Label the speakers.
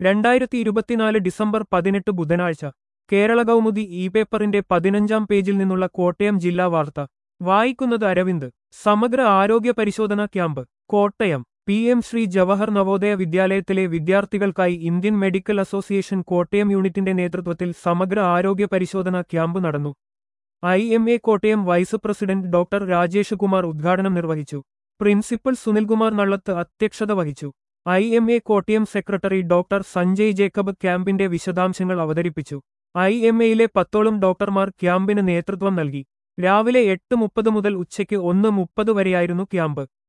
Speaker 1: രണ്ടായിരത്തി ഇരുപത്തിനാല് ഡിസംബർ പതിനെട്ട് ബുധനാഴ്ച കേരള കൗമുദി ഇ പേപ്പറിന്റെ പതിനഞ്ചാം പേജിൽ നിന്നുള്ള കോട്ടയം ജില്ലാ വാർത്ത വായിക്കുന്നത് അരവിന്ദ് സമഗ്ര ആരോഗ്യ പരിശോധന camp Kottayam P M Shri Jawahar Navodaya വിദ്യാലയത്തിലെ വിദ്യാർത്ഥികൾക്കായി ഇന്ത്യൻ മെഡിക്കൽ അസോസിയേഷൻ കോട്ടയം യൂണിറ്റിന്റെ നേതൃത്വത്തിൽ സമഗ്ര ആരോഗ്യ പരിശോധന ക്യാമ്പ് നടന്നു I M A Kottayam vice president doctor Rajesh Kumar ഉദ്ഘാടനം നിർവഹിച്ചു പ്രിൻസിപ്പൽ സുനിൽകുമാർ നള്ളത്ത് അധ്യക്ഷത വഹിച്ചു I M A Kottayam secretary doctor Sanjay Jacob ക്യാമ്പിന്റെ വിശദാംശങ്ങൾ അവതരിപ്പിച്ചു ഐ എം എയിലെ പത്തോളം ഡോക്ടർമാർ ക്യാമ്പിന് നേതൃത്വം നൽകി രാവിലെ എട്ട് മുപ്പത് മുതൽ ഉച്ചയ്ക്ക് ഒന്ന് മുപ്പത് വരെയായിരുന്നു ക്യാമ്പ്